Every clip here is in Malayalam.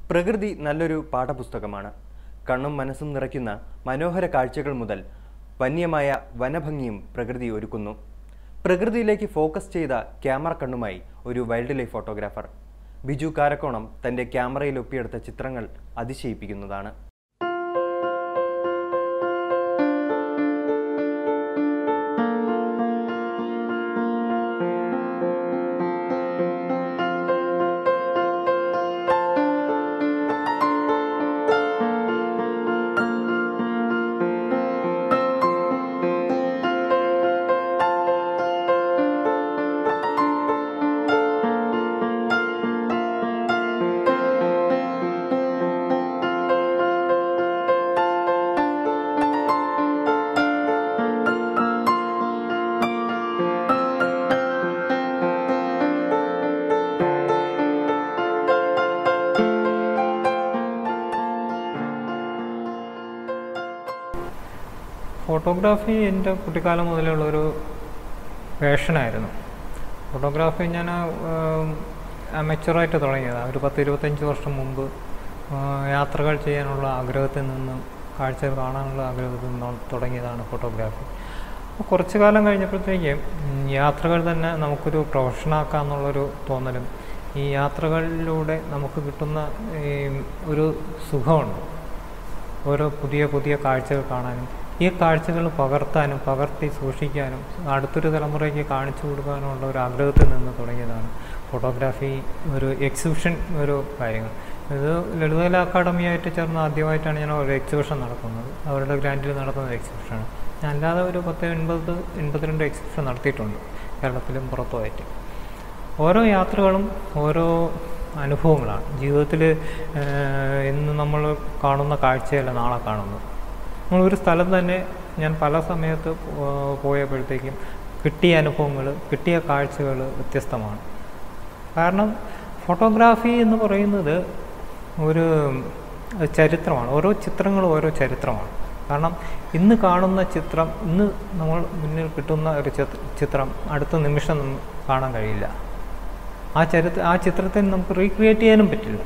പ്രകൃതി നല്ലൊരു പാഠപുസ്തകമാണ് കണ്ണും മനസ്സും നിറയ്ക്കുന്ന മനോഹര കാഴ്ചകൾ മുതൽ വന്യമായ വനഭംഗിയും പ്രകൃതി ഒരുക്കുന്നു പ്രകൃതിയിലേക്ക് ഫോക്കസ് ചെയ്ത ക്യാമറ കണ്ണുമായി ഒരു wildlife photographer Biju Karakonam തൻ്റെ ക്യാമറയിൽ ഒപ്പിയെടുത്ത ചിത്രങ്ങൾ അതിശയിപ്പിക്കുന്നതാണ് ഫോട്ടോഗ്രാഫി എൻ്റെ കുട്ടിക്കാലം മുതലുള്ള ഒരു പാഷനായിരുന്നു ഫോട്ടോഗ്രാഫി ഞാൻ മെച്ചുറായിട്ട് തുടങ്ങിയതാണ് ഒരു പത്ത് ഇരുപത്തഞ്ച് വർഷം മുമ്പ് ആ, യാത്രകൾ ചെയ്യാനുള്ള ആഗ്രഹത്തിൽ നിന്നും കാഴ്ചകൾ കാണാനുള്ള ആഗ്രഹത്തിൽ നിന്നും തുടങ്ങിയതാണ് ഫോട്ടോഗ്രാഫി അപ്പോൾ കുറച്ച് കാലം കഴിഞ്ഞപ്പോഴത്തേക്കും ഉം, യാത്രകൾ തന്നെ നമുക്കൊരു പ്രൊഫഷനാക്കാം എന്നുള്ളൊരു തോന്നലും ഈ യാത്രകളിലൂടെ നമുക്ക് കിട്ടുന്ന ഈ ഒരു സുഖമുണ്ട് ഓരോ പുതിയ പുതിയ കാഴ്ചകൾ കാണാനും ഈ കാഴ്ചകൾ പകർത്താനും പകർത്തി സൂക്ഷിക്കാനും അടുത്തൊരു തലമുറയ്ക്ക് കാണിച്ചു കൊടുക്കാനുമുള്ള ഒരു ആഗ്രഹത്തിൽ നിന്ന് തുടങ്ങിയതാണ് ഫോട്ടോഗ്രാഫി ഒരു എക്സിബിഷൻ ഒരു കാര്യങ്ങൾ ഇത് ലളിതകല അക്കാദമിയായിട്ട് ചേർന്ന് ആദ്യമായിട്ടാണ് ഞാൻ ഒരു എക്സിബിഷൻ നടത്തുന്നത് അവരുടെ ഗ്രാൻഡിൽ നടത്തുന്ന ഒരു എക്സിബിഷനാണ് ഞാൻ അല്ലാതെ ഒരു പത്ത് എൺപത് എൺപത്തിരണ്ട് എക്സിബിഷൻ നടത്തിയിട്ടുണ്ട് കേരളത്തിലും പുറത്തുമായിട്ട് ഓരോ യാത്രകളും ഓരോ അനുഭവങ്ങളാണ് ജീവിതത്തിൽ ഇന്ന് നമ്മൾ കാണുന്ന കാഴ്ചയല്ല നാളെ കാണുന്നത് നമ്മളൊരു സ്ഥലം തന്നെ ഞാൻ പല സമയത്ത് പോ- പോയപ്പോഴത്തേക്കും കിട്ടിയ അനുഭവങ്ങൾ കിട്ടിയ കാഴ്ചകൾ വ്യത്യസ്തമാണ് കാരണം ഫോട്ടോഗ്രാഫി എന്ന് പറയുന്നത് ഒരു ചരിത്രമാണ് ഓരോ ചിത്രങ്ങളും ഓരോ ചരിത്രമാണ് കാരണം ഇന്ന് കാണുന്ന ചിത്രം ഇന്ന് നമ്മൾ മുന്നിൽ കിട്ടുന്ന ഒരു ചിത്ര- ചിത്രം അടുത്ത നിമിഷം നമുക്ക് കാണാൻ കഴിയില്ല ആ ചരിത്ര ആ ചിത്രത്തെ നമുക്ക് റീക്രിയേറ്റ് ചെയ്യാനും പറ്റില്ല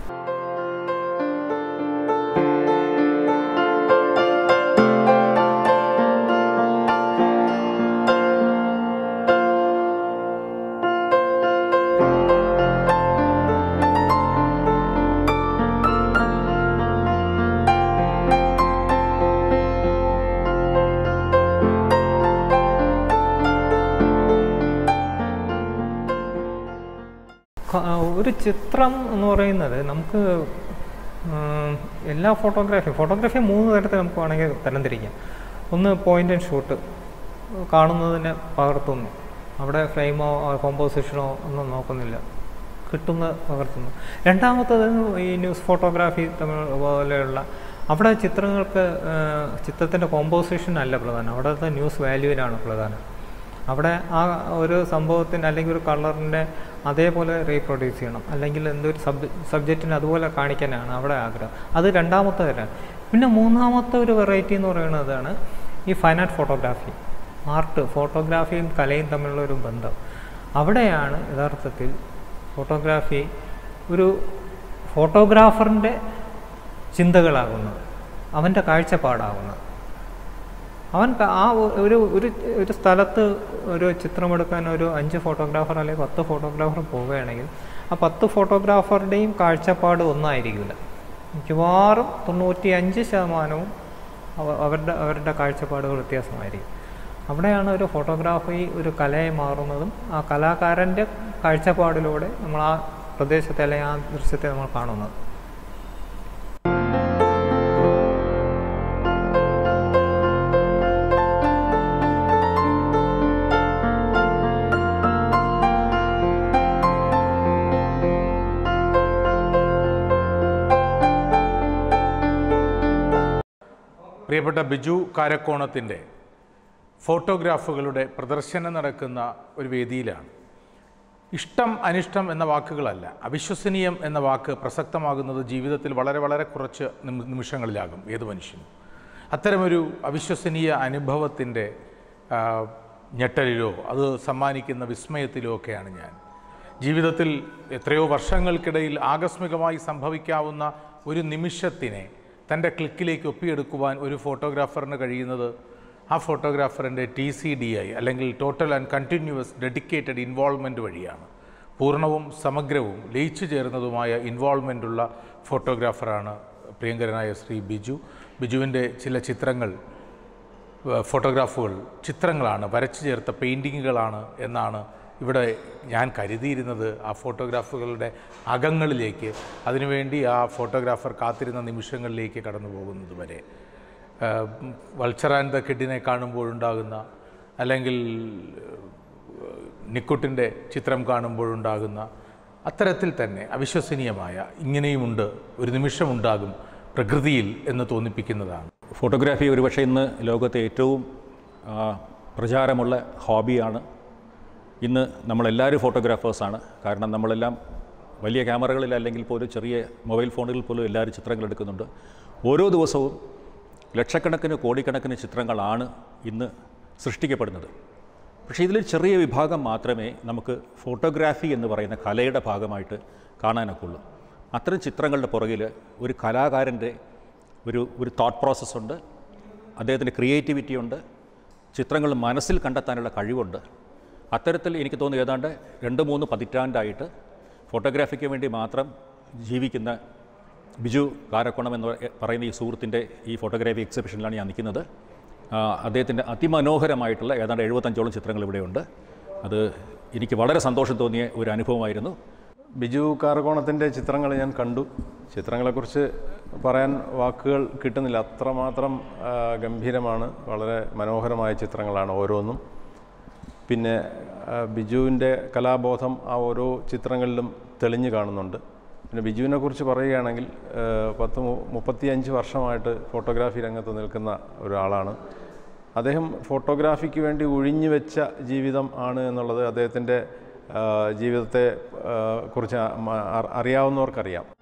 ക- ഒരു ചിത്രം എന്ന് പറയുന്നത് നമുക്ക് ഉം, എല്ലാ ഫോട്ടോഗ്രാഫി ഫോട്ടോഗ്രാഫി മൂന്ന് തരത്തിൽ നമുക്ക് വേണമെങ്കിൽ തരംതിരിക്കാം ഒന്ന് പോയിൻ്റ് ആൻഡ് ഷൂട്ട് കാണുന്നതിനെ പകർത്തുന്നു അവിടെ ഫ്രെയിമോ കോമ്പോസിഷനോ ഒന്നും നോക്കുന്നില്ല കിട്ടുന്ന പകർത്തുന്നു രണ്ടാമത്തത് ഈ ന്യൂസ് ഫോട്ടോഗ്രാഫി തമ്മിൽ പോലെയുള്ള അവിടെ ചിത്രങ്ങൾക്ക് ചിത്രത്തിൻ്റെ കോമ്പോസിഷൻ അല്ല പ്രധാനം അവിടുത്തെ ന്യൂസ് വാല്യൂവിനാണ് പ്രധാനം അവിടെ ആ ഒരു സംഭവത്തിന് അല്ലെങ്കിൽ ഒരു കളറിൻ്റെ അതേപോലെ റീപ്രൊഡ്യൂസ് ചെയ്യണം അല്ലെങ്കിൽ എന്തൊരു സബ് സബ്ജക്റ്റിന് അതുപോലെ കാണിക്കാനാണ് അവിടെ ആഗ്രഹം അത് രണ്ടാമത്തെ തരം പിന്നെ മൂന്നാമത്തെ ഒരു വെറൈറ്റി എന്ന് പറയുന്നതാണ് ഈ ഫൈൻ ആർട്ട് ഫോട്ടോഗ്രാഫി ആർട്ട് ഫോട്ടോഗ്രാഫിയും കലയും തമ്മിലുള്ള ഒരു ബന്ധം അവിടെയാണ് യഥാർത്ഥത്തിൽ ഫോട്ടോഗ്രാഫി ഒരു ഫോട്ടോഗ്രാഫറിൻ്റെ ചിന്തകളാകുന്നത് അവൻ്റെ കാഴ്ചപ്പാടാകുന്നത് അവൻ ക- ആ ഒ- ഒരു ഒരു ഒരു സ്ഥലത്ത് ഒരു ചിത്രമെടുക്കാൻ ഒരു അഞ്ച് ഫോട്ടോഗ്രാഫർ അല്ലെങ്കിൽ പത്ത് ഫോട്ടോഗ്രാഫർ പോവുകയാണെങ്കിൽ ആ പത്ത് ഫോട്ടോഗ്രാഫറുടെയും കാഴ്ചപ്പാട് ഒന്നായിരിക്കില്ല മിക്കവാറും തൊണ്ണൂറ്റി അഞ്ച് ശതമാനവും അവ- അവരുടെ അവരുടെ കാഴ്ചപ്പാടുകൾ വ്യത്യാസമായിരിക്കും അവിടെയാണ് ഒരു ഫോട്ടോഗ്രാഫി ഒരു കലയായി മാറുന്നതും ആ കലാകാരൻ്റെ കാഴ്ചപ്പാടിലൂടെ നമ്മൾ ആ പ്രദേശത്തെ അല്ലെങ്കിൽ ആ ദൃശ്യത്തെ നമ്മൾ കാണുന്നത് പ്രിയപ്പെട്ട ബിജു കാരക്കോണത്തിൻ്റെ ഫോട്ടോഗ്രാഫുകളുടെ പ്രദർശനം നടക്കുന്ന ഒരു വേദിയിലാണ് ഇഷ്ടം അനിഷ്ടം എന്ന വാക്കുകളല്ല അവിശ്വസനീയം എന്ന വാക്ക് പ്രസക്തമാകുന്നത് ജീവിതത്തിൽ വളരെ വളരെ കുറച്ച് നിമി- നിമിഷങ്ങളിലാകും ഏത് മനുഷ്യനും അത്തരമൊരു അവിശ്വസനീയ അനുഭവത്തിൻ്റെ ആ, ഞെട്ടലിലോ അത് സമ്മാനിക്കുന്ന വിസ്മയത്തിലോ ഒക്കെയാണ് ഞാൻ ജീവിതത്തിൽ എത്രയോ വർഷങ്ങൾക്കിടയിൽ ആകസ്മികമായി സംഭവിക്കാവുന്ന ഒരു നിമിഷത്തിനെ തൻ്റെ ക്ലിക്കിലേക്ക് ഒപ്പിയെടുക്കുവാൻ ഒരു ഫോട്ടോഗ്രാഫറിന് കഴിയുന്നത് ആ ഫോട്ടോഗ്രാഫറിൻ്റെ ടി സി ഡി ഐ അല്ലെങ്കിൽ total and continuous dedicated involvement വഴിയാണ് പൂർണ്ണവും സമഗ്രവും ലയിച്ചു ചേർന്നതുമായ ഇൻവോൾവ്മെൻ്റുള്ള ഫോട്ടോഗ്രാഫറാണ് പ്രിയങ്കരനായ ശ്രീ ബിജു ബിജുവിൻ്റെ ചില ചിത്രങ്ങൾ ഏഹ് ഫോട്ടോഗ്രാഫുകൾ ചിത്രങ്ങളാണ് വരച്ചു ചേർത്ത പെയിൻറ്റിങ്ങുകളാണ് എന്നാണ് ഇവിടെ ഞാൻ കരുതിയിരുന്നത് ആ ഫോട്ടോഗ്രാഫുകളുടെ അകങ്ങളിലേക്ക് അതിനുവേണ്ടി ആ ഫോട്ടോഗ്രാഫർ കാത്തിരുന്ന നിമിഷങ്ങളിലേക്ക് കടന്നു പോകുന്നത് വരെ ഏഹ് വൾച്ചർ ആൻഡ് ദ കിഡിനെ കാണുമ്പോഴുണ്ടാകുന്ന അല്ലെങ്കിൽ നിക്കുട്ടിൻ്റെ ചിത്രം കാണുമ്പോഴുണ്ടാകുന്ന അത്തരത്തിൽ തന്നെ അവിശ്വസനീയമായ ഇങ്ങനെയുമുണ്ട് ഒരു നിമിഷമുണ്ടാകും പ്രകൃതിയിൽ എന്ന് തോന്നിപ്പിക്കുന്നതാണ് ഫോട്ടോഗ്രാഫി ഒരുപക്ഷെ ഇന്ന് ലോകത്തെ ഏറ്റവും ആ, പ്രചാരമുള്ള ഹോബിയാണ് ഇന്ന് നമ്മളെല്ലാവരും ഫോട്ടോഗ്രാഫേഴ്സാണ് കാരണം നമ്മളെല്ലാം വലിയ ക്യാമറകളിൽ അല്ലെങ്കിൽ പോലും ചെറിയ മൊബൈൽ ഫോണുകളിൽ പോലും എല്ലാവരും ചിത്രങ്ങൾ എടുക്കുന്നുണ്ട് ഓരോ ദിവസവും ലക്ഷക്കണക്കിന് കോടിക്കണക്കിന് ചിത്രങ്ങളാണ് ഇന്ന് സൃഷ്ടിക്കപ്പെടുന്നത് പക്ഷേ ഇതിൽ ചെറിയ വിഭാഗം മാത്രമേ നമുക്ക് ഫോട്ടോഗ്രാഫി എന്ന് പറയുന്ന കലയുടെ ഭാഗമായിട്ട് കാണാനൊക്കുള്ളൂ അത്തരം ചിത്രങ്ങളുടെ പുറകിൽ ഒരു കലാകാരൻ്റെ ഒരു ഒരു തോട്ട് പ്രോസസ്സുണ്ട് അദ്ദേഹത്തിൻ്റെ ക്രിയേറ്റിവിറ്റി ഉണ്ട് ചിത്രങ്ങൾ മനസ്സിൽ കണ്ടെത്താനുള്ള കഴിവുണ്ട് അത്തരത്തിൽ എനിക്ക് തോന്നുന്നു ഏതാണ്ട് രണ്ട് മൂന്ന് പതിറ്റാണ്ടായിട്ട് ഫോട്ടോഗ്രാഫിക്ക് വേണ്ടി മാത്രം ജീവിക്കുന്ന ബിജു കാരക്കോണം എന്ന് പറ- പറയുന്ന ഈ സുഹൃത്തിൻ്റെ ഈ ഫോട്ടോഗ്രാഫി എക്സിബിഷനിലാണ് ഞാൻ നിൽക്കുന്നത് ആ, അദ്ദേഹത്തിൻ്റെ അതിമനോഹരമായിട്ടുള്ള ഏതാണ്ട് എഴുപത്തഞ്ചോളം ചിത്രങ്ങൾ ഇവിടെയുണ്ട് അത് എനിക്ക് വളരെ സന്തോഷം തോന്നിയ ഒരു അനുഭവമായിരുന്നു ബിജു കാർകോണത്തിൻ്റെ ചിത്രങ്ങൾ ഞാൻ കണ്ടു ചിത്രങ്ങളെക്കുറിച്ച് പറയാൻ വാക്കുകൾ കിട്ടുന്നില്ല അത്രമാത്രം ആ, ഗംഭീരമാണ് വളരെ മനോഹരമായ ചിത്രങ്ങളാണ് ഓരോന്നും പിന്നെ ആ, ബിജുവിൻ്റെ കലാബോധം ആ ഓരോ ചിത്രങ്ങളിലും തെളിഞ്ഞു കാണുന്നുണ്ട് പിന്നെ ബിജുവിനെ കുറിച്ച് പറയുകയാണെങ്കിൽ ആ, പത്ത് മു- മുപ്പത്തിയഞ്ച് വർഷമായിട്ട് ഫോട്ടോഗ്രാഫി രംഗത്ത് നിൽക്കുന്ന ഒരാളാണ് അദ്ദേഹം ഫോട്ടോഗ്രാഫിക്ക് വേണ്ടി ഒഴിഞ്ഞു വെച്ച ജീവിതം ആണ് എന്നുള്ളത് അദ്ദേഹത്തിൻ്റെ ആ, ജീവിതത്തെ ആ, കുറിച്ച് അ- അറിയാവുന്നവർക്കറിയാം